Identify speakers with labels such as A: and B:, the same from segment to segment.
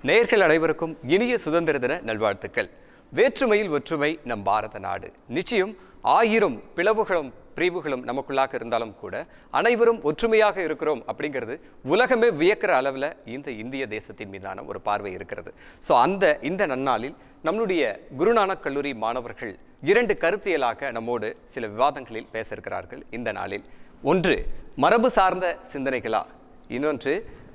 A: நேயர்கள் அனைவருக்கும் இனிய சுதந்திர தின நல்வாழ்த்துக்கள் வேற்றுமையில் ஒற்றுமை நம் பாரத நாடு நிச்சயம் ஆயிரம் பிளவுகளும் பிரிவுகளும் நமக்குள்ளாக இருந்தாலும் கூட அனைவரும் ஒற்றுமையாக இருக்கிறோம் அப்படிங்கிறது உலகமே வியக்கிற அளவில் இந்த இந்திய தேசத்தின் மீதான ஒரு பார்வை இருக்கிறது ஸோ அந்த இந்த நன்னாளில் நம்மளுடைய குருநானக் கல்லூரி மாணவர்கள் இரண்டு கருத்தியலாக நம்மோடு சில விவாதங்களில் பேச இருக்கிறார்கள் இந்த நாளில் ஒன்று மரபு சார்ந்த சிந்தனைகளா இன்னொன்று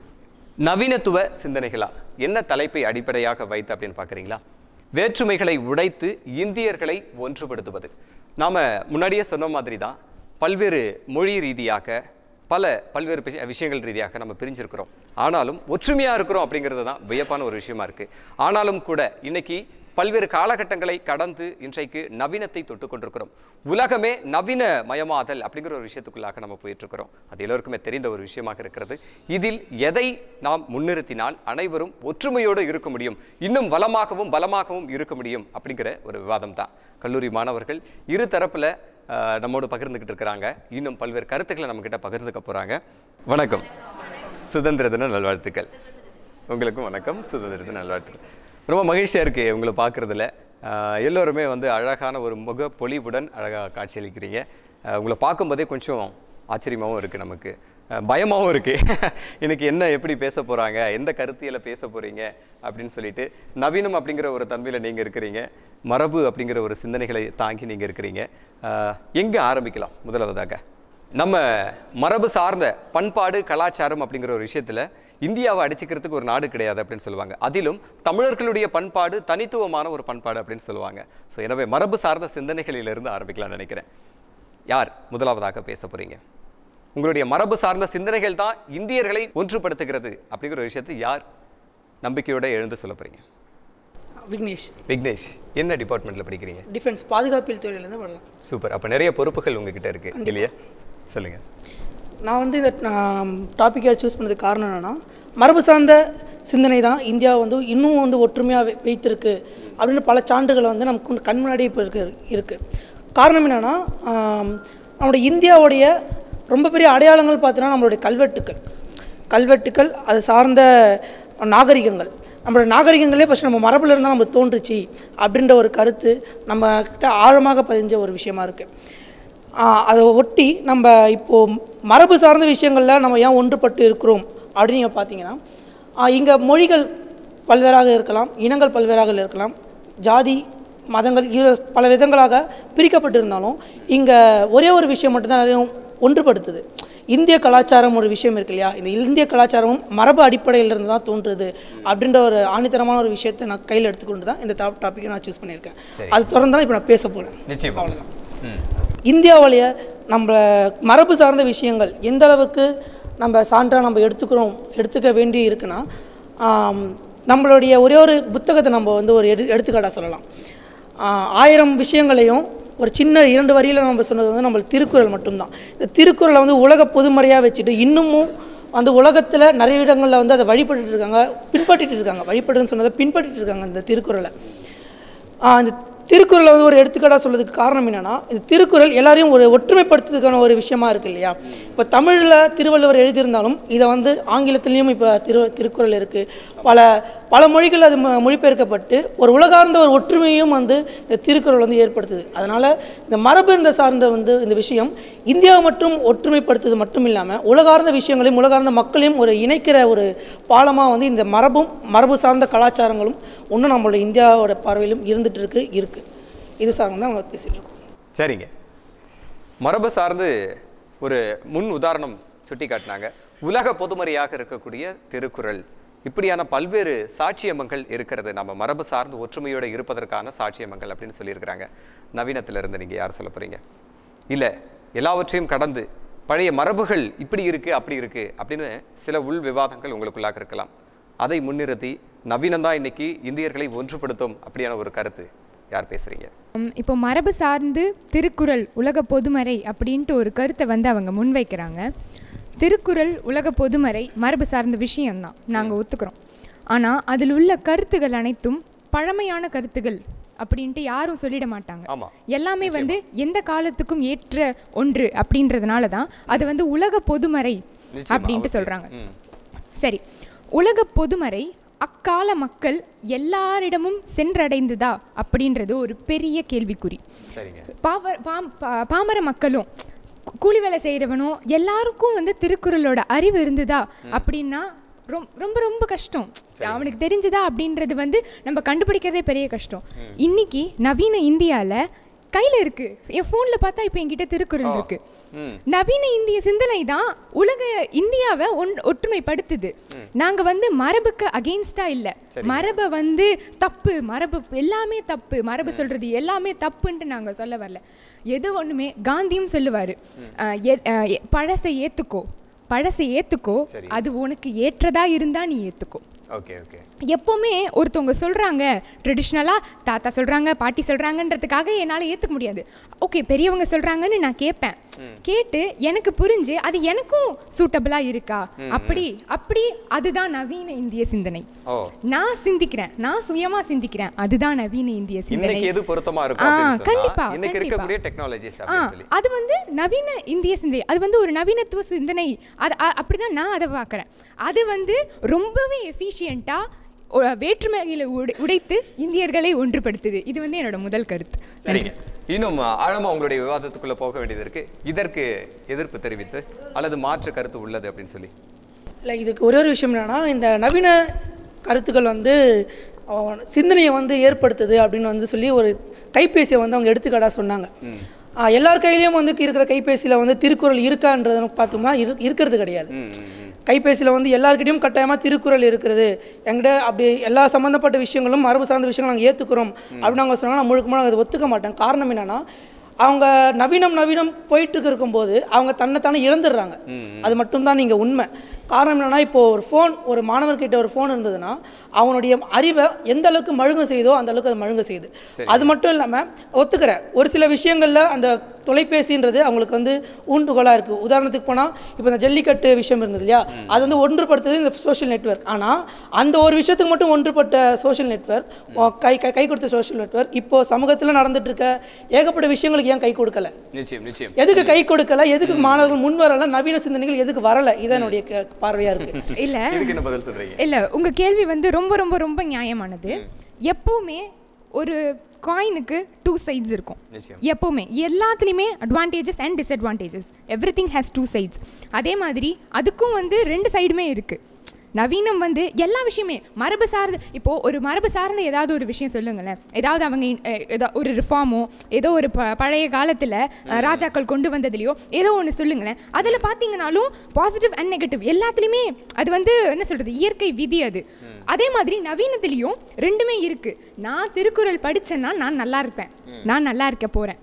A: நவீனத்துவ சிந்தனைகளா என்ன தலைப்பை அடிப்படையாக வைத்து அப்படின்னு பார்க்குறீங்களா வேற்றுமைகளை உடைத்து இந்தியர்களை ஒன்றுபடுத்துவது நாம முன்னாடியே சொன்ன மாதிரி தான் பல்வேறு மொழி ரீதியாக பல பல்வேறு விஷ- விஷயங்கள் ரீதியாக நம்ம பிரிஞ்சிருக்கிறோம் ஆனாலும் ஒற்றுமையாக இருக்கிறோம் அப்படிங்கிறது தான் வியப்பான ஒரு விஷயமா இருக்குது ஆனாலும் கூட இன்னைக்கு பல்வேறு காலகட்டங்களை கடந்து இன்றைக்கு நவீனத்தை தொட்டு கொண்டிருக்கிறோம் உலகமே நவீன மயமாதல் அப்படிங்கிற ஒரு விஷயத்துக்குள்ளாக நம்ம போயிட்டு இருக்கிறோம் அது எல்லோருக்குமே தெரிந்த ஒரு விஷயமாக இருக்கிறது இதில் எதை நாம் முன்னிறுத்தினால் அனைவரும் ஒற்றுமையோடு இருக்க முடியும் இன்னும் வளமாகவும் பலமாகவும் இருக்க முடியும் அப்படிங்கிற ஒரு விவாதம் தான் கல்லூரி மாணவர்கள் இரு தரப்புல ஆஹ், நம்மோடு பகிர்ந்துக்கிட்டு இருக்கிறாங்க இன்னும் பல்வேறு கருத்துக்களை நம்ம கிட்ட பகிர்ந்துக்க போறாங்க வணக்கம் சுதந்திர தின நல்வாழ்த்துக்கள் உங்களுக்கும் வணக்கம் சுதந்திர தின நல்வாழ்த்துக்கள் ரொம்ப மகிழ்ச்சியாக இருக்குது உங்களை பார்க்குறதுல எல்லோருமே வந்து அழகான ஒரு முக பொலிவுடன் அழகாக காட்சியளிக்கிறீங்க ஆஹ் உங்களை பார்க்கும்போதே கொஞ்சம் ஆச்சரியமாகவும் இருக்குது நமக்கு ஆஹ் பயமாகவும் இருக்குது இன்னைக்கு என்ன எப்படி பேச போகிறாங்க எந்த கருத்தியலை பேச போகிறீங்க அப்படின்னு சொல்லிட்டு நவீனம் அப்படிங்கிற ஒரு தன்மையில் நீங்கள் இருக்கிறீங்க மரபு அப்படிங்கிற ஒரு சிந்தனைகளை தாங்கி நீங்கள் இருக்கிறீங்க எங்கே ஆரம்பிக்கலாம் முதலாவதாக நம்ம மரபு சார்ந்த பண்பாடு கலாச்சாரம் அப்படிங்கிற ஒரு விஷயத்துல இந்தியாவை அடிச்சுக்கிறதுக்கு ஒரு நாடு கிடையாது அப்படின்னு சொல்லுவாங்க அதிலும் தமிழர்களுடைய பண்பாடு தனித்துவமான ஒரு பண்பாடு அப்படின்னு சொல்லுவாங்க ஸோ எனவே மரபு சார்ந்த சிந்தனைகளிலிருந்து ஆரம்பிக்கலாம்னு நினைக்கிறேன் யார் முதலாவதாக பேச போறீங்க உங்களுடைய மரபு சார்ந்த சிந்தனைகள் தான் இந்தியர்களை ஒன்றுபடுத்துகிறது அப்படிங்கிற ஒரு விஷயத்தை யார் நம்பிக்கையோட எழுந்து சொல்ல போறீங்க
B: விக்னேஷ்
A: விக்னேஷ் என்ன டிபார்ட்மெண்ட்ல படிக்கிறீங்க
B: டிஃபென்ஸ் பாதுகாப்பில் துறையிலேருந்து வரலாம்
A: சூப்பர் அப்போ நிறைய பொறுப்புகள் உங்ககிட்ட இருக்கு இல்லையா சொல்லுங்க
B: நான் வந்து இந்த டாப்பிக்கை சூஸ் பண்ணதுக்கு காரணம் என்னென்னா மரபு சார்ந்த சிந்தனை தான் இந்தியா வந்து இன்னும் வந்து ஒற்றுமையாக வைத்திருக்கு அப்படின்னு பல சான்றுகள் வந்து நமக்கு வந்து கண் முன்னாடி இப்போ இருக்கு இருக்குது காரணம் என்னென்னா நம்மளுடைய இந்தியாவுடைய ரொம்ப பெரிய அடையாளங்கள் பார்த்தீங்கன்னா நம்மளுடைய கல்வெட்டுக்கள் கல்வெட்டுக்கள் அது சார்ந்த நாகரிகங்கள் நம்மளோட நாகரிகங்களே ஃபஸ்ட் நம்ம மரபுல இருந்தால் நம்ம தோன்றுச்சு அப்படின்ற ஒரு கருத்து நம்ம கிட்ட ஆழமாக பதிஞ்ச ஒரு விஷயமா இருக்குது அதை ஒட்டி நம்ம இப்போது மரபு சார்ந்த விஷயங்களில் நம்ம ஏன் ஒன்றுபட்டு இருக்கிறோம் அப்படின்னு நீங்கள் பார்த்தீங்கன்னா இங்கே மொழிகள் பல்வேறாக இருக்கலாம் இனங்கள் பல்வேறாக இருக்கலாம் ஜாதி மதங்கள் இரு பல விதங்களாக பிரிக்கப்பட்டிருந்தாலும் இங்கே ஒரே ஒரு விஷயம் மட்டும்தான் எல்லாரையும் ஒன்றுபடுத்துது இந்திய கலாச்சாரம் ஒரு விஷயம் இருக்கு இல்லையா இந்த இந்திய கலாச்சாரமும் மரபு அடிப்படையில் இருந்து தான் தோன்றுது அப்படின்ற ஒரு ஆணித்தரமான ஒரு விஷயத்தை நான் கையில் எடுத்துக்கொண்டு தான் இந்த டாப் டாப்பிக்கை நான் சூஸ் பண்ணியிருக்கேன் அது தொடர்ந்து தான் இப்போ நான் பேச போகிறேன்
A: நிச்சயமா ம்
B: இந்தியாவுடைய நம்ம மரபு சார்ந்த விஷயங்கள் எந்த அளவுக்கு நம்ம சான்றாக நம்ம எடுத்துக்கிறோம் எடுத்துக்க வேண்டி இருக்குன்னா ஆம், நம்மளுடைய ஒரே ஒரு புத்தகத்தை நம்ம வந்து ஒரு எடு எடுத்துக்காட்டாக சொல்லலாம் ஆ, ஆயிரம் விஷயங்களையும் ஒரு சின்ன இரண்டு வரியில் நம்ம சொன்னது வந்து நம்ம திருக்குறள் மட்டும்தான் இந்த திருக்குறளை வந்து உலக பொதுமறையாக வச்சுட்டு இன்னமும் அந்த உலகத்தில் நிறைய இடங்களில் வந்து அதை வழிபட்டுட்டு இருக்காங்க பின்பற்றிட்டு இருக்காங்க வழிபடுன்னு சொன்னதை பின்பற்றிட்டு இருக்காங்க இந்த திருக்குறளை ஆஹ் இந்த திருக்குறளை வந்து ஒரு எடுத்துக்காட்டாக சொல்றதுக்கு காரணம் என்னன்னா இந்த திருக்குறள் எல்லாரையும் ஒரு ஒற்றுமைப்படுத்துறதுக்கான ஒரு விஷயமா இருக்கு இல்லையா இப்போ தமிழில் திருவள்ளுவர் எழுதியிருந்தாலும் இதை வந்து ஆங்கிலத்திலையும் இப்போ திரு திருக்குறள் இருக்குது பல பல மொழிகள் அது மொ- மொழிபெயர்க்கப்பட்டு ஒரு உலகார்ந்த ஒரு ஒற்றுமையும் வந்து இந்த திருக்குறள் வந்து ஏற்படுத்துது அதனால் இந்த மரபு இந்த சார்ந்த வந்து இந்த விஷயம் இந்தியாவை மட்டும் ஒற்றுமைப்படுத்துறது மட்டும் இல்லாமல் உலகார்ந்த விஷயங்களையும் உலகார்ந்த மக்களையும் ஒரு இணைக்கிற ஒரு பாலமாக வந்து இந்த மரபும் மரபு சார்ந்த கலாச்சாரங்களும் ஒன்றும் நம்மளோட இந்தியாவோட பார்வையிலும் இருந்துட்டு இருக்கு இருக்குது இது சார்ந்து தான் நம்ம பேசிகிட்டு இருக்கோம்
A: சரிங்க மரபு சார்ந்து ஒரு முன் உதாரணம் சுட்டி காட்டினாங்க உலக பொதுமறையாக இருக்கக்கூடிய திருக்குறள் இப்படியான பல்வேறு சாட்சியமங்கள் இருக்கிறது நம்ம மரபு சார்ந்து ஒற்றுமையோடு இருப்பதற்கான சாட்சியமங்கள் அப்படின்னு சொல்லியிருக்கிறாங்க நவீனத்துல இருந்து நீங்க யார் சொல்ல போறீங்க இல்ல எல்லாவற்றையும் கடந்து பழைய மரபுகள் இப்படி இருக்கு அப்படி இருக்கு அப்படின்னு சில உள் விவாதங்கள் உங்களுக்குள்ளாக இருக்கலாம் அதை முன்னிறுத்தி நவீனம் தான் இன்னைக்கு இந்தியர்களை ஒன்றுபடுத்தும் அப்படியான ஒரு கருத்து யார் பேசுறீங்க
C: உம், இப்போ மரபு சார்ந்து திருக்குறள் உலக பொதுமறை அப்படின்ட்டு ஒரு கருத்தை வந்து அவங்க முன்வைக்கிறாங்க திருக்குறள் உலக பொதுமறை மரபு சார்ந்த விஷயம்தான் நாங்கள் ஒத்துக்கிறோம் ஆனால் அதில் உள்ள கருத்துகள் அனைத்தும் பழமையான கருத்துகள் அப்படின்ட்டு யாரும் சொல்லிட மாட்டாங்க
A: ஆமா
C: எல்லாமே வந்து எந்த காலத்துக்கும் ஏற்ற ஒன்று அப்படின்றதுனால தான் அது வந்து உலக பொதுமறை
A: நிச்சயமா,
C: அப்படின்ட்டு
A: அவசியம்.
C: சொல்கிறாங்க
A: ம்.
C: சரி உலக பொதுமறை அக்கால மக்கள் எல்லாரிடமும் சென்றடைந்ததா அப்படின்றது ஒரு பெரிய கேள்விக்குறி
A: சரிங்க
C: பாவ பாம்- பா- பாமர மக்களும் கூ- கூலி வேலை செய்கிறவனும் எல்லாருக்கும் வந்து திருக்குறளோட அறிவு இருந்ததா அப்படின்னா ரொம் ரொம்ப ரொம்ப கஷ்டம் அவனுக்கு தெரிஞ்சதா அப்படின்றது வந்து நம்ம கண்டுபிடிக்கிறதே பெரிய கஷ்டம் இன்னைக்கு நவீன இந்தியாவில் கையில் இருக்கு என் ஃபோனில் பார்த்தா இப்போ என்கிட்ட திருக்குறள் இருக்கு
A: ம்
C: நவீன இந்திய சிந்தனை தான் உலக இந்தியாவை ஒன் ஒற்றுமைப்படுத்துது நாங்க வந்து மரபுக்கு அகெயின்ஸ்டா இல்ல மரபை வந்து தப்பு மரபு எல்லாமே தப்பு மரபு சொல்றது எல்லாமே தப்புன்ட்டு நாங்க சொல்ல வரல எது ஒண்ணுமே காந்தியும் சொல்லுவாரு அஹ், எ- அஹ், எ- பழசை ஏத்துக்கோ பழசை ஏத்துக்கோ
A: சரி.
C: அது உனக்கு ஏற்றதா இருந்தா நீ ஏத்துக்கோ
A: ஓகே ஓகே
C: எப்போவுமே ஒருத்தவங்க சொல்கிறாங்க ட்ரெடிஷ்னலாக தாத்தா சொல்கிறாங்க பாட்டி சொல்கிறாங்கன்றதுக்காக என்னால் ஏற்றுக்க முடியாது ஓகே பெரியவங்க சொல்கிறாங்கன்னு நான் கேட்பேன் கேட்டு எனக்கு புரிஞ்சு அது எனக்கும் சூட்டபிளாக இருக்கா அப்படி அப்படி அதுதான் நவீன இந்திய சிந்தனை
A: ஓ
C: நான் சிந்திக்கிறேன் நான் சுயமா சிந்திக்கிறேன் அதுதான் நவீன இந்திய சிந்தனை
A: இன்னைக்கு எது பொருத்தமா இருக்கும்
C: ஆ,
A: அப்படின்னு சொன்னா,
C: கண்டிப்பா,
A: இன்னைக்கு
C: கண்டிப்பா.
A: இருக்கக்கூடிய டெக்னாலஜிஸ்
C: ஆ
A: அப்படின்னு சொல்லி
C: அது வந்து நவீன இந்திய சிந்தனை அது வந்து ஒரு நவீனத்துவ சிந்தனை அது அ- அப்படிதான் நான் அதை பார்க்குறேன் அது வந்து ரொம்பவே எஃபிஷியண்ட்டாக வேற்றுமைகளை உடை உடைத்து இந்தியர்களை ஒன்றுபடுத்துது இது வந்து என்னோட முதல் கருத்து
A: சரிங்க இன்னும் ஆழமா உங்களுடைய விவாதத்துக்குள்ள போக வேண்டியது இருக்கு இதற்கு எதிர்ப்பு தெரிவித்து அல்லது மாற்று கருத்து உள்ளது அப்படின்னு சொல்லி
B: இல்லை இதுக்கு ஒரே ஒரு விஷயம் என்னன்னா இந்த நவீன கருத்துக்கள் வந்து அவன் சிந்தனையை வந்து ஏற்படுத்துது அப்படின்னு வந்து சொல்லி ஒரு கைபேசியை வந்து அவங்க எடுத்துக்காட்டாக சொன்னாங்க ஆ, எல்லார் கையிலையும் வந்து இருக்கிற கைபேசியில் வந்து திருக்குறள் இருக்கான்றத பார்த்தோம்னா இரு இருக்கிறது கிடையாது
A: ம், ம், ம்.
B: கைபேசியில் வந்து எல்லாருக்கிட்டையும் கட்டாயமாக திருக்குறள் இருக்கிறது என்கிட்ட அப்படி எல்லா சம்மந்தப்பட்ட விஷயங்களும் மரபு சார்ந்த விஷயங்களும் நாங்கள் ஏற்றுக்கிறோம் அப்படின்னு அவங்க சொன்னாங்க நான் முழுக்க முழுக்க அதை ஒத்துக்க மாட்டேன் காரணம் என்னன்னா அவங்க நவீனம் நவீனம் போயிட்டு இருக்கும்போது அவங்க தன்னைத்தானே இழந்துடுறாங்க அது மட்டும்தான் நீங்கள் உண்மை காரணம் என்னன்னா இப்போ ஒரு ஃபோன் ஒரு மாணவர்கிட்ட ஒரு ஃபோன் இருந்ததுன்னா அவனுடைய அறிவை எந்த அளவுக்கு மழுங்க செய்தோ அந்த அளவுக்கு அது மழுங்க செய்யுது அது மட்டும் இல்லாமல் ஒத்துக்கிறேன் ஒரு சில விஷயங்களில் அந்த தொலைபேசின்றது அவங்களுக்கு வந்து ஊண்டுகோலாக இருக்குது உதாரணத்துக்கு போனால் இப்போ இந்த ஜல்லிக்கட்டு விஷயம் இருந்தது இல்லையா அது வந்து ஒன்றுபடுத்துறது இந்த சோஷியல் நெட்வொர்க் ஆனால் அந்த ஒரு விஷயத்துக்கு மட்டும் ஒன்றுபட்ட சோஷியல் நெட்வொர்க் கை கை கை கொடுத்த சோஷியல் நெட்வொர்க் இப்போ சமூகத்தில் நடந்துட்டு இருக்க ஏகப்பட்ட விஷயங்களுக்கு ஏன் கை கொடுக்கல
A: நிச்சயம் நிச்சயம்
B: எதுக்கு கை கொடுக்கல எதுக்கு மாணவர்கள் முன் வரல நவீன சிந்தனைகள் எதுக்கு வரல இதான் என்னுடைய கே- பார்வையா இருக்கு
C: இல்லை
A: இதுக்கு என்ன பதில் சொல்றீங்க
C: இல்லை உங்கள் கேள்வி வந்து ரொம்ப ரொம்ப ரொம்ப நியாயமானது எப்போவுமே ஒரு காயினுக்கு டூ சைட்ஸ் இருக்கும்
A: நிச்சயம்
C: எப்போவுமே எல்லாத்துலேயுமே advantages and disadvantages everything has two sides அதே மாதிரி அதுக்கும் வந்து ரெண்டு சைடுமே இருக்குது நவீனம் வந்து எல்லா விஷயமே மரபு சார்ந்த இப்போது ஒரு மரபு சார்ந்த ஏதாவது ஒரு விஷயம் சொல்லுங்களேன் ஏதாவது அவங்க இன்- அஹ் ஏதோ ஒரு ரிஃபார்மோ ஏதோ ஒரு ப பழைய காலத்தில் ராஜாக்கள் கொண்டு வந்ததுலையோ ஏதோ ஒன்று சொல்லுங்களேன் அதில் பார்த்தீங்கனாலும் பாசிட்டிவ் அண்ட் நெகட்டிவ் எல்லாத்துலேயுமே அது வந்து என்ன சொல்கிறது இயற்கை விதி அது அதே மாதிரி நவீனத்துலேயும் ரெண்டுமே இருக்குது நான் திருக்குறள் படித்தேன்னா நான் நல்லா இருப்பேன் நான் நல்லா இருக்க போகிறேன்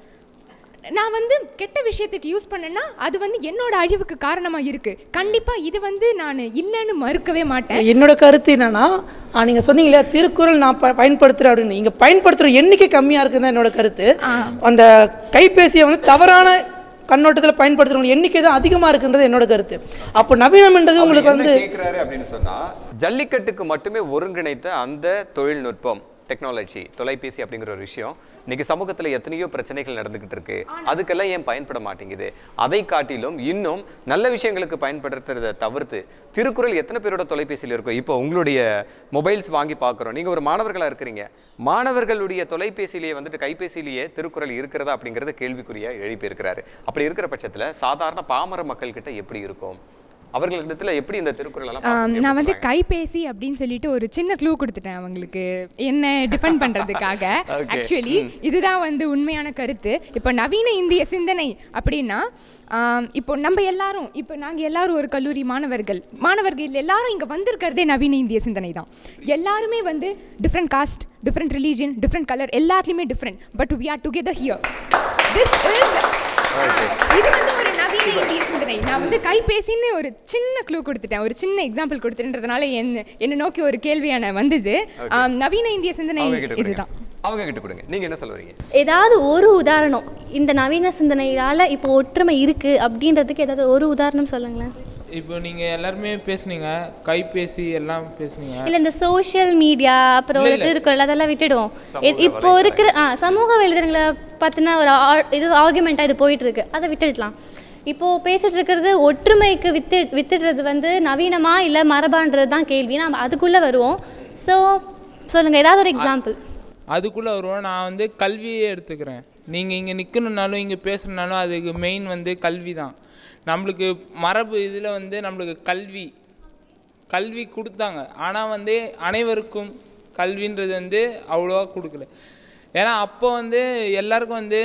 C: நான் வந்து கெட்ட விஷயத்துக்கு யூஸ் பண்ணேன்னா அது வந்து என்னோட அழிவுக்கு காரணமா இருக்கு கண்டிப்பா இது வந்து நான் இல்லைன்னு மறுக்கவே மாட்டேன்
B: என்னோட கருத்து என்னன்னா ஆ, நீங்க சொன்னீங்க இல்லையா திருக்குறள் நான் ப- பயன்படுத்துறேன் அப்படின்னு இங்க பயன்படுத்துற எண்ணிக்கை கம்மியா இருக்குன்னு தான் என்னோட கருத்து அந்த கைபேசியை வந்து தவறான கண்ணோட்டத்தில் பயன்படுத்துறவங்க எண்ணிக்கை தான் அதிகமா இருக்குன்றது என்னோட கருத்து அப்போ நவீனம்ன்றது உங்களுக்கு
A: அவர்
B: வந்து
A: என்ன கேக்குறாரு அப்படின்னு சொன்னா ஜல்லிக்கட்டுக்கு மட்டுமே ஒருங்கிணைத்த அந்த தொழில்நுட்பம் டெக்னாலஜி தொலைபேசி அப்படிங்கிற ஒரு விஷயம் இன்னைக்கு சமூகத்துல எத்தனையோ பிரச்சனைகள் நடந்துகிட்டு இருக்கு அதுக்கெல்லாம் ஏன் பயன்பட மாட்டேங்குது அதை காட்டிலும் இன்னும் நல்ல விஷயங்களுக்கு பயன்படுத்துறதை தவிர்த்து திருக்குறள் எத்தனை பேரோட தொலைபேசியில் இருக்கும் இப்போ உங்களுடைய மொபைல்ஸ் வாங்கி பார்க்குறோம் நீங்க ஒரு மாணவர்களா இருக்கிறீங்க மாணவர்களுடைய தொலைபேசியிலேயே வந்துட்டு கைபேசியிலேயே திருக்குறள் இருக்கிறதா அப்படிங்கறத கேள்விக்குறியா எழுப்பி இருக்கிறாரு அப்படி இருக்கிற பட்சத்துல சாதாரண பாமர மக்கள் கிட்ட எப்படி இருக்கும் அவர்களிடத்துல எப்படி இந்த திருக்குறள் எல்லாம்
C: ஆம்,
A: பார்க்க
C: நான் வந்து
A: சொல்றாங்க?
C: கைபேசி அப்படின்னு சொல்லிட்டு ஒரு சின்ன க்ளூ கொடுத்துட்டேன் அவங்களுக்கு என்ன டிஃபெண்ட் பண்றதுக்காக
A: Okay.
C: ஆக்சுவலி இதுதான் வந்து உண்மையான கருத்து இப்போ நவீன இந்திய சிந்தனை அப்படின்னா ஆம், இப்போ நம்ம எல்லாரும் இப்போ நாங்கள் எல்லாரும் ஒரு கல்லூரி மாணவர்கள் மாணவர்கள் எல்லாரும் இங்கே வந்திருக்கிறதே நவீன இந்திய சிந்தனை தான் எல்லாருமே வந்து different caste different religion different colour எல்லாத்துலேயுமே different but we are together here this is இது வந்து ஒரு நவீன இந்திய சிந்தனை நான் வந்து கைபேசின்னு ஒரு சின்ன க்ளூ கொடுத்துட்டேன் ஒரு சின்ன எக்ஸாம்பிள் கொடுத்துட்டேன்றதுனால என்ன என்னை நோக்கி ஒரு கேள்வியான வந்தது ஆம், நவீன இந்திய சிந்தனை
A: அவங்க கிட்ட கொடுங்க
C: இதுதான்
A: அவங்க கிட்ட கொடுங்க நீங்க என்ன சொல்லுவீங்க
D: ஏதாவது ஒரு உதாரணம் இந்த நவீன சிந்தனையால இப்போ ஒற்றுமை இருக்கு அப்படின்றதுக்கு ஏதாவது ஒரு உதாரணம் சொல்லுங்களேன்
E: இப்போ நீங்கள் எல்லாருமே பேசுனீங்க கைபேசி எல்லாம் பேசுனீங்க
D: இல்ல இந்த சோஷியல் மீடியா அப்புறம் ஒரு திருக்குறள் அதெல்லாம் விட்டுடுவோம் இ- இப்போ இருக்கிற ஆ சமூக வலைதளங்களை பத்தின ஒரு ஆ- இது ஆர்குமெண்ட்டாக இது போயிட்டு இருக்கு அதை விட்டுடலாம் இப்போ பேசிட்டு இருக்கிறது ஒற்றுமைக்கு வித்து வித்துடுறது வந்து நவீனமா இல்ல மரபான்றது தான் கேள்வி நம்ம அதுக்குள்ள வருவோம் ஸோ சொல்லுங்கள் ஏதாவது ஒரு எக்ஸாம்பிள்
E: அதுக்குள்ளே வருவோம் நான் வந்து கல்வியே எடுத்துக்கிறேன் நீங்கள் இங்கே நிற்கணுன்னாலும் இங்கே பேசுகிறனாலும் அதுக்கு மெயின் வந்து கல்வி தான் நம்மளுக்கு மரபு இதில் வந்து நம்மளுக்கு கல்வி கல்வி கொடுத்தாங்க ஆனால் வந்து அனைவருக்கும் கல்வின்றது வந்து அவ்வளோவா கொடுக்கல ஏன்னா அப்போ வந்து எல்லாருக்கும் வந்து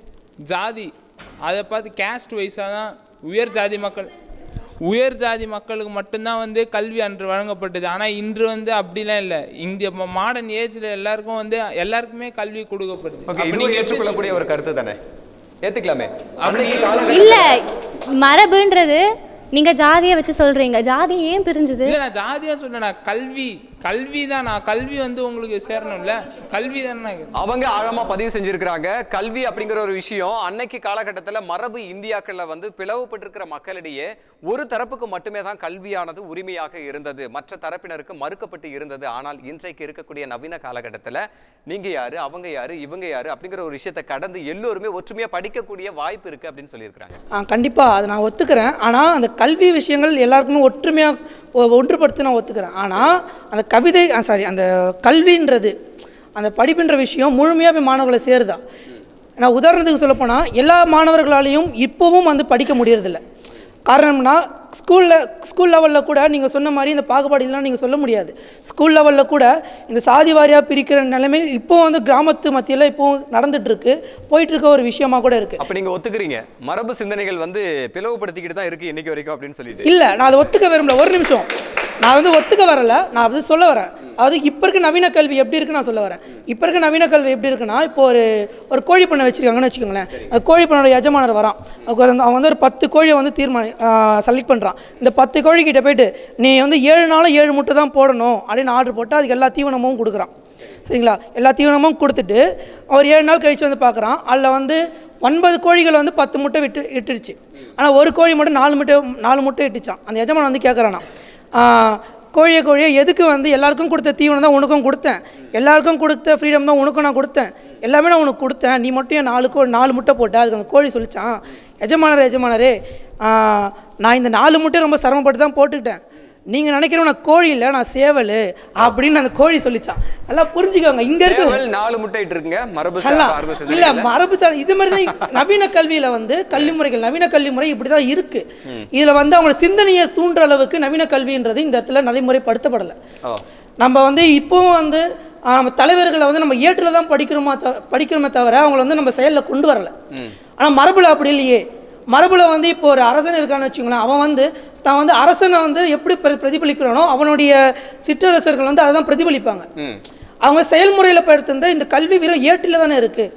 E: ஜாதி அதை பார்த்து கேஸ்ட் வைஸாக தான் உயர் ஜாதி மக்கள் உயர் ஜாதி மக்களுக்கு மட்டும்தான் வந்து கல்வி அன்று வழங்கப்பட்டது ஆனால் இன்று வந்து அப்படிலாம் இல்லை இந்த மாடர்ன் ஏஜில் எல்லாருக்கும் வந்து எல்லாருக்குமே கல்வி கொடுக்கப்படுது
A: ஓகே
E: அப்ப
A: இது
E: நீங்க எப்படி
A: ஏற்றுக்கொள்ளக்கூடிய ஒரு கருத்து தானே ஏத்துக்கலாமே அன்னைக்கு காலகட்டத்துல
D: இல்லை மரபுன்றது நீங்கள் ஜாதியை வச்சு சொல்கிறீங்க ஜாதி ஏன் பிரிஞ்சுது
E: இல்லை நான் ஜாதியாக சொல்றேன் நான் கல்வி கல்வி தான் நான் கல்வி வந்து உங்களுக்கு சேரணும்ல கல்வி தானே
A: அவங்க ஆழமா பதிவு செஞ்சிருக்கிறாங்க கல்வி அப்படிங்கிற ஒரு விஷயம் அன்னைக்கு காலகட்டத்துல மரபு இந்தியாக்கள்ல வந்து பிளவுபட்டிருக்கிற மக்களிடையே ஒரு தரப்புக்கு மட்டுமே தான் கல்வியானது உரிமையாக இருந்தது மற்ற தரப்பினருக்கு மறுக்கப்பட்டு இருந்தது ஆனால் இன்றைக்கு இருக்கக்கூடிய நவீன காலகட்டத்துல நீங்க யாரு அவங்க யாரு இவங்க யாரு அப்படிங்கிற ஒரு விஷயத்தை கடந்து எல்லோருமே ஒற்றுமையா படிக்கக்கூடிய வாய்ப்பு இருக்கு அப்படின்னு சொல்லியிருக்கிறாங்க
B: ஆ கண்டிப்பாக அதை நான் ஒத்துக்கிறேன் ஆனால் அந்த கல்வி விஷயங்கள் எல்லாருக்குமே ஒற்றுமையாக ஒன்றுபடுத்தி நான் ஒத்துக்கிறேன் ஆனால் அந்த கவிதை சாரி அந்த கல்வின்றது அந்த படிப்புன்ற விஷயம் முழுமையாக போய் மாணவர்களை சேருதா நான் உதாரணத்துக்கு சொல்லப்போனால் எல்லா மாணவர்களாலையும் இப்போவும் வந்து படிக்க முடியறதில்ல காரணம்னா ஸ்கூலில் ஸ்கூல் லெவலில் கூட நீங்கள் சொன்ன மாதிரி இந்த பாகுபாடு இதெல்லாம் நீங்கள் சொல்ல முடியாது ஸ்கூல் லெவலில் கூட இந்த சாதி வாரியாக பிரிக்கிற நிலைமை இப்போ வந்து கிராமத்து மத்தியில் இப்போ நடந்துட்டு இருக்கு போயிட்டு இருக்க ஒரு விஷயமா கூட இருக்குது
A: அப்ப நீங்க ஒத்துக்கிறீங்க மரபு சிந்தனைகள் வந்து பிளவுபடுத்திக்கிட்டு தான் இருக்கு இன்னைக்கு வரைக்கும் அப்படின்னு சொல்லிட்டு
B: இல்லை நான் அதை ஒத்துக்க விரும்பல ஒரு நிமிஷம் நான் வந்து ஒத்துக்க வரல நான் வந்து சொல்ல வரேன் அதாவது இப்போ இருக்க நவீன கல்வி எப்படி இருக்குன்னு நான் சொல்ல வரேன் இப்போ இருக்க நவீன கல்வி எப்படி இருக்குன்னா இப்போ ஒரு ஒரு கோழி பண்ணை வச்சிருக்காங்கன்னு வச்சுக்கோங்களேன் அந்த கோழி பண்ணோட எஜமானர் வரான் அவன் வந்து- அவன் வந்து ஒரு பத்து கோழியை வந்து தீர்மானி செலக்ட் பண்ணுறான் இந்த பத்து கோழி கிட்ட போயிட்டு நீ வந்து ஏழு நாளும் ஏழு முட்டை தான் போடணும் அப்படின்னு ஆர்டர் போட்டு அதுக்கு எல்லா தீவனமும் கொடுக்குறான் சரிங்களா எல்லா தீவனமும் கொடுத்துட்டு அவர் ஏழு நாள் கழித்து வந்து பார்க்குறான் அதில் வந்து ஒன்பது கோழிகள் வந்து பத்து முட்டை விட்டு இட்டுருச்சு ஆனால் ஒரு கோழி மட்டும் நாலு முட்டை நாலு முட்டை இட்டுச்சான் அந்த எஜமான் வந்து கேட்குறானா கோழியை கோழியை எதுக்கு வந்து எல்லாருக்கும் கொடுத்த தீவனம் தான் உனக்கும் கொடுத்தேன் எல்லாருக்கும் கொடுத்த ஃப்ரீடம் தான் உனக்கும் நான் கொடுத்தேன் எல்லாமே நான் உனக்கு கொடுத்தேன் நீ மட்டும் என் நாலு கோ நாலு முட்டை போட்ட அதுக்கு அந்த கோழி சொல்லிச்சான் எஜமானரே எஜமானரே ஆ, நான் இந்த நாலு முட்டை ரொம்ப சிரமப்பட்டு தான் போட்டுக்கிட்டேன் நீங்கள் நினைக்கிறவங்க நான் கோழி இல்லை நான் சேவல் அப்படின்னு அந்த கோழி சொல்லிச்சான் நல்லா புரிஞ்சுக்கோங்க இங்கே இருக்க
A: சேவல் நாலு முட்டை இருக்குங்க மரபு
B: அல்ல
A: சார்ந்த
B: இல்ல
A: சிந்தனைகள்ல.
B: மரபு சார் இது மாதிரி தான் நவீன கல்வியில வந்து கல்வி முறைகள் நவீன கல்வி முறை இப்படி தான் இருக்கு இதுல வந்து அவங்க சிந்தனையை தூண்டுற அளவுக்கு நவீன கல்வின்றது இந்த இடத்துல நடைமுறைப்படுத்தப்படலை
A: ஓ.
B: நம்ம வந்து இப்போவும் வந்து ஆ, நம்ம தலைவர்களை வந்து நம்ம ஏற்றுல தான் படிக்கிறோமா த படிக்கிறோமே தவிர அவங்கள வந்து நம்ம செயலில் கொண்டு வரல ஆனா மரபுல அப்படி இல்லையே மரபுல வந்து இப்போ ஒரு அரசன் இருக்கான்னு வச்சுங்களேன் அவன் வந்து தான் வந்து அரசனை வந்து எப்படி பிர- பிரதிபலிக்கிறானோ அவனுடைய சிற்றரசர்கள் வந்து அதை தான் பிரதிபலிப்பாங்க
A: ம்.
B: அவங்க செயல்முறையில் படுத்திருந்த இந்த கல்வி வெறும் ஏட்டில் தானே இருக்கு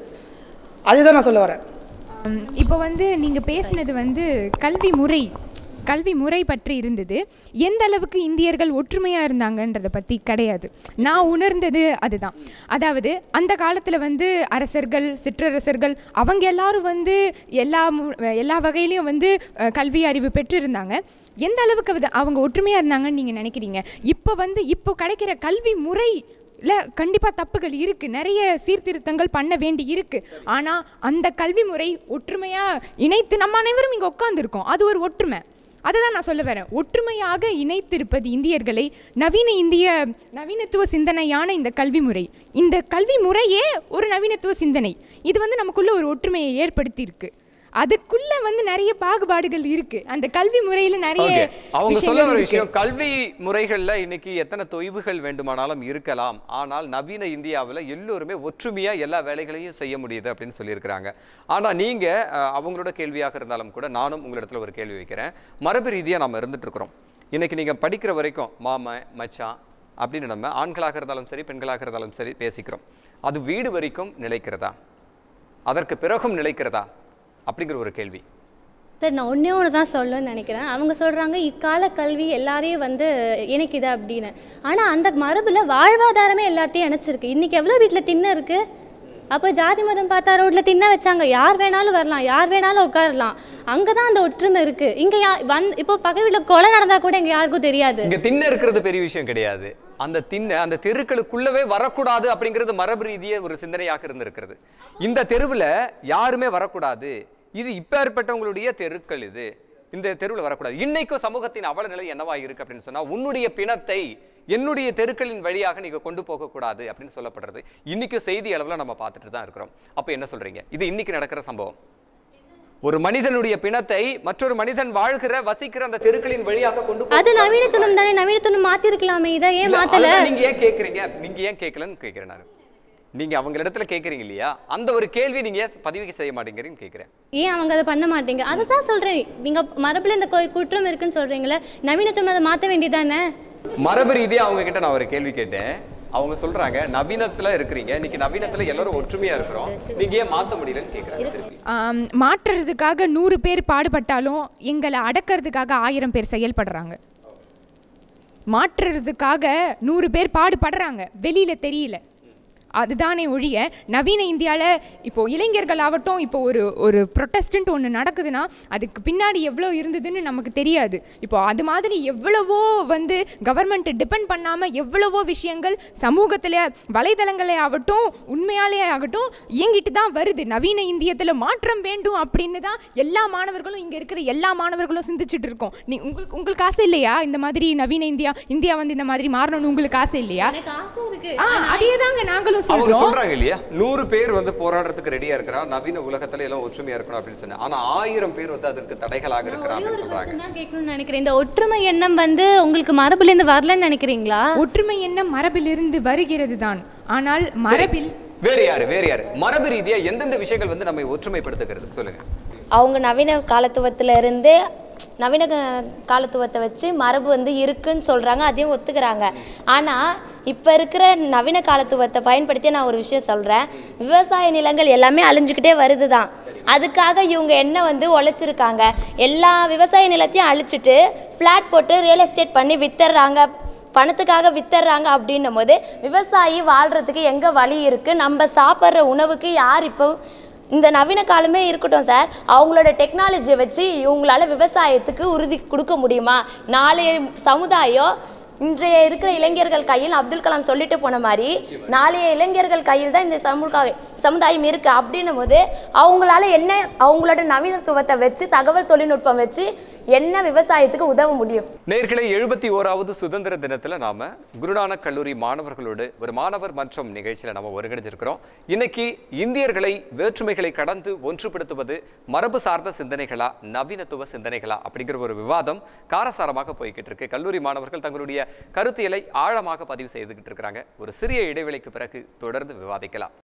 B: அதே தான் நான் சொல்ல வரேன்
C: உம், இப்போ வந்து நீங்கள் பேசினது வந்து கல்வி முறை கல்வி முறை பற்றி இருந்தது எந்த அளவுக்கு இந்தியர்கள் ஒற்றுமையாக இருந்தாங்கன்றதை பற்றி கிடையாது நான் உணர்ந்தது அதுதான் அதாவது அந்த காலத்தில் வந்து அரசர்கள் சிற்றரசர்கள் அவங்க எல்லாரும் வந்து எல்லா மு- எல்லா வகையிலையும் வந்து அஹ், கல்வி அறிவு பெற்றிருந்தாங்க எந்த அளவுக்கு அது- அவங்க ஒற்றுமையாக இருந்தாங்கன்னு நீங்கள் நினைக்கிறீங்க இப்போ வந்து இப்போ கிடைக்கிற கல்வி முறை இல்லை கண்டிப்பாக தப்புகள் இருக்குது நிறைய சீர்திருத்தங்கள் பண்ண வேண்டி இருக்குது ஆனால் அந்த கல்வி முறை ஒற்றுமையாக இணைத்து நம்ம அனைவரும் இங்கே உட்காந்துருக்கோம் அது ஒரு ஒற்றுமை அதை தான் நான் சொல்ல வரேன் ஒற்றுமையாக இணைத்திருப்பது இந்தியர்களை நவீன இந்திய நவீனத்துவ சிந்தனையான இந்த கல்வி முறை இந்த கல்வி முறையே ஒரு நவீனத்துவ சிந்தனை இது வந்து நமக்குள்ள ஒரு ஒற்றுமையை ஏற்படுத்தி இருக்கு அதுக்குள்ள வந்து நிறைய பாகுபாடுகள் இருக்கு அந்த கல்வி முறையில நிறைய
A: Okay. அவங்க சொல்ல
C: விஷயங்கள்
A: ஒரு
C: இருக்கு.
A: விஷயம் கல்வி முறைகள்ல இன்னைக்கு எத்தனை தொய்வுகள் வேண்டுமானாலும் இருக்கலாம் ஆனால் நவீன இந்தியாவுல எல்லோருமே ஒற்றுமையா எல்லா வேலைகளையும் செய்ய முடியுது அப்படின்னு சொல்லியிருக்கிறாங்க ஆனா நீங்க அஹ், அவங்களோட கேள்வியாக இருந்தாலும் கூட நானும் உங்களிடத்துல ஒரு கேள்வி வைக்கிறேன் மரபு ரீதியா நம்ம இருந்துட்டு இருக்கிறோம் இன்னைக்கு நீங்க படிக்கிற வரைக்கும் மாமன் மச்சான் அப்படின்னு நம்ம ஆண்களாக இருந்தாலும் சரி பெண்களாக இருந்தாலும் சரி பேசிக்கிறோம் அது வீடு வரைக்கும் நிலைக்கிறதா அதற்கு பிறகும் நிலைக்கிறதா அப்படிங்கிற ஒரு கேள்வி
D: சார் நான் ஒன்றே ஒன்று தான் சொல்லணும்னு நினைக்கிறேன் அவங்க சொல்கிறாங்க இக்கால கல்வி எல்லாரையும் வந்து இணைக்குது அப்படின்னு ஆனால் அந்த மரபில் வாழ்வாதாரமே எல்லாத்தையும் இணைச்சிருக்கு இன்றைக்கி எவ்வளோ வீட்டில் திண்ணை இருக்குது அப்போ ஜாதி மதம் பார்த்தா ரோட்டில் திண்ணை வச்சாங்க யார் வேணாலும் வரலாம் யார் வேணாலும் உட்காரலாம் அங்கே தான் அந்த ஒற்றுமை இருக்குது இங்கே யா வந் இப்போ பக்கத்து வீட்டில் கொலை நடந்தால் கூட இங்கே யாருக்கும் தெரியாது
A: இங்க திண்ணை இருக்கிறது பெரிய விஷயம் கிடையாது அந்த திண்ணை அந்த தெருக்களுக்குள்ளவே வரக்கூடாது அப்படிங்கிறது மரபு ரீதிய ஒரு சிந்தனையாக இருந்திருக்கிறது இந்த தெருவுல யாருமே வரக்கூடாது இது இப்பேற்பட்டவங்களுடைய தெருக்கள் இது இந்த தெருவில் வரக்கூடாது இன்னைக்கும் சமூகத்தின் அவல நிலை என்னவா இருக்கு அப்படின்னு சொன்னா உன்னுடைய பிணத்தை என்னுடைய தெருக்களின் வழியாக நீங்க கொண்டு போகக்கூடாது அப்படின்னு சொல்லப்படுறது இன்னைக்கும் செய்தி அளவில் நம்ம பார்த்துட்டு தான் இருக்கிறோம் அப்போ என்ன சொல்றீங்க இது இன்னைக்கு நடக்கிற சம்பவம் ஒரு மனிதனுடைய பிணத்தை மற்றொரு மனிதன் வாழ்கிற வசிக்கிற அந்த தெருக்களின் வழியாக கொண்டு போக
D: அது நவீனத்துவம் தானே நவீனத்துவம் மாத்திருக்கலாமே இதை ஏன்
A: இல்ல,
D: மாத்தல
A: அதுதான் நீங்க ஏன் கேக்குறீங்க நீங்க ஏன் கேட்கலன்னு கேட்கிறேன் நான் நீங்க அவங்க இடத்துல கேக்குறீங்க இல்லையா அந்த ஒரு கேள்வி நீங்க ஏன் பதிவு செய்ய மாட்டேங்கிறீங்கன்னு கேக்குறேன்
D: ஏன் அவங்க அதை பண்ண மாட்டீங்க அதை தான் சொல்றேன் நீங்க மரபுல இந்த கொ- குற்றம் இருக்குன்னு சொல்றீங்களே நவீனத்துவம் அதை மாத்த வேண்டியதானே
A: மரபு ரீதியா அவங்க கிட்ட நான் ஒரு கேள்வி கேட்டேன் அவங்க சொல்றாங்க நவீனத்துல இருக்கிறீங்க இன்னைக்கு நவீனத்துல எல்லாரும் ஒற்றுமையா இருக்கிறோம் நீங்க ஏன் மாத்த முடியலன்னு கேக்குறாங்க திருப்பி
C: ஆம், மாற்றுறதுக்காக நூறு பேர் பாடுபட்டாலும் எங்களை அடக்கிறதுக்காக ஆயிரம் பேர் செயல்படுறாங்க மாற்றுறதுக்காக நூறு பேர் பாடுபடுறாங்க வெளியில தெரியல அதுதானே ஒழிய நவீன இந்தியாவில் இப்போ இளைஞர்கள் ஆகட்டும் இப்போ ஒரு ஒரு ப்ரொட்டஸ்டன்ட் ஒன்று நடக்குதுன்னா அதுக்கு பின்னாடி எவ்வளோ இருந்ததுன்னு நமக்கு தெரியாது இப்போ அது மாதிரி எவ்வளவோ வந்து கவர்மெண்ட்டை டிபெண்ட் பண்ணாமல் எவ்வளவோ விஷயங்கள் சமூகத்தில் வலைதளங்களே ஆகட்டும் உண்மையாலே ஆகட்டும் இயங்கிட்டு தான் வருது நவீன இந்தியத்தில் மாற்றம் வேண்டும் அப்படின்னு தான் எல்லா மாணவர்களும் இங்கே இருக்கிற எல்லா மாணவர்களும் சிந்திச்சுட்டு இருக்கோம் நீ உங்களுக்கு உங்களுக்கு ஆசை இல்லையா இந்த மாதிரி நவீன இந்தியா இந்தியா வந்து இந்த மாதிரி மாறணும்னு உங்களுக்கு ஆசை இல்லையா
D: எனக்கு ஆசை இருக்கு
C: ஆ அதே தாங்க நாங்களும்
A: அவங்க
C: சொல்றோம்
A: சொல்றாங்க இல்லையா நூறு பேர் வந்து போராடுறதுக்கு ரெடியா இருக்கிறா நவீன உலகத்துல எல்லாம் ஒற்றுமையா இருக்கணும் அப்படின்னு சொன்னேன் ஆனா ஆயிரம் பேர் வந்து அதற்கு தடைகளாக
D: நான்
A: இருக்கிறாங்க
D: ஒரே ஒரு
A: சொல்றாங்க
D: question தான் கேட்கணும்னு நினைக்கிறேன் இந்த ஒற்றுமை எண்ணம் வந்து உங்களுக்கு மரபுல இருந்து வரலன்னு நினைக்கிறீங்களா
C: ஒற்றுமை எண்ணம் மரபிலிருந்து வருகிறது தான் ஆனால் மரபில்
A: வேற யாரு வேற யாரு மரபு ரீதியா எந்தெந்த விஷயங்கள் வந்து நம்மை ஒற்றுமைப்படுத்துகிறது சொல்லுங்க
F: அவங்க நவீன காலத்துவத்துல இருந்து நவீன க- காலத்துவத்தை வச்சு மரபு வந்து இருக்குன்னு சொல்கிறாங்க அதையும் ஒத்துக்கிறாங்க ஆனால் இப்போ இருக்கிற நவீன காலத்துவத்தை பயன்படுத்தி நான் ஒரு விஷயம் சொல்கிறேன் விவசாய நிலங்கள் எல்லாமே அழிஞ்சுக்கிட்டே வருது தான் அதுக்காக இவங்க என்ன வந்து உழைச்சிருக்காங்க எல்லா விவசாய நிலத்தையும் அழிச்சிட்டு ஃப்ளாட் போட்டு ரியல் எஸ்டேட் பண்ணி வித்துடுறாங்க பணத்துக்காக வித்துடுறாங்க அப்படின்னும் போது விவசாயி வாழ்கிறதுக்கு எங்கே வழி இருக்குது நம்ம சாப்பிட்ற உணவுக்கு யார் இப்போ இந்த நவீன காலமே இருக்கட்டும் சார் அவங்களோட டெக்னாலஜியை வச்சு இவங்களால விவசாயத்துக்கு உறுதி கொடுக்க முடியுமா நாளைய சமுதாயம் இன்றைய இருக்கிற இளைஞர்கள் கையில் அப்துல் கலாம் சொல்லிட்டு போன மாதிரி நாளைய இளைஞர்கள் கையில் தான் இந்த சமூக சமுதாயம் இருக்கு அப்படின்னும் போது அவங்களால என்ன அவங்களோட நவீனத்துவத்தை வச்சு தகவல் தொழில்நுட்பம் வச்சு என்ன விவசாயத்துக்கு உதவ முடியும்
A: நேர்களை எழுபத்தி ஓராவது சுதந்திர தினத்துல நாம குருநானக் கல்லூரி மாணவர்களோடு ஒரு மாணவர் மன்றம் நிகழ்ச்சியில நம்ம ஒருங்கிணைஞ்சிருக்கிறோம் இன்னைக்கு இந்தியர்களை வேற்றுமைகளை கடந்து ஒன்றுபடுத்துவது மரபு சார்ந்த சிந்தனைகளா நவீனத்துவ சிந்தனைகளா அப்படிங்கிற ஒரு விவாதம் காரசாரமாக போய்கிட்டு இருக்கு கல்லூரி மாணவர்கள் தங்களுடைய கருத்தியலை ஆழமாக பதிவு செய்துகிட்டு இருக்கிறாங்க ஒரு சிறிய இடைவெளிக்கு பிறகு தொடர்ந்து விவாதிக்கலாம்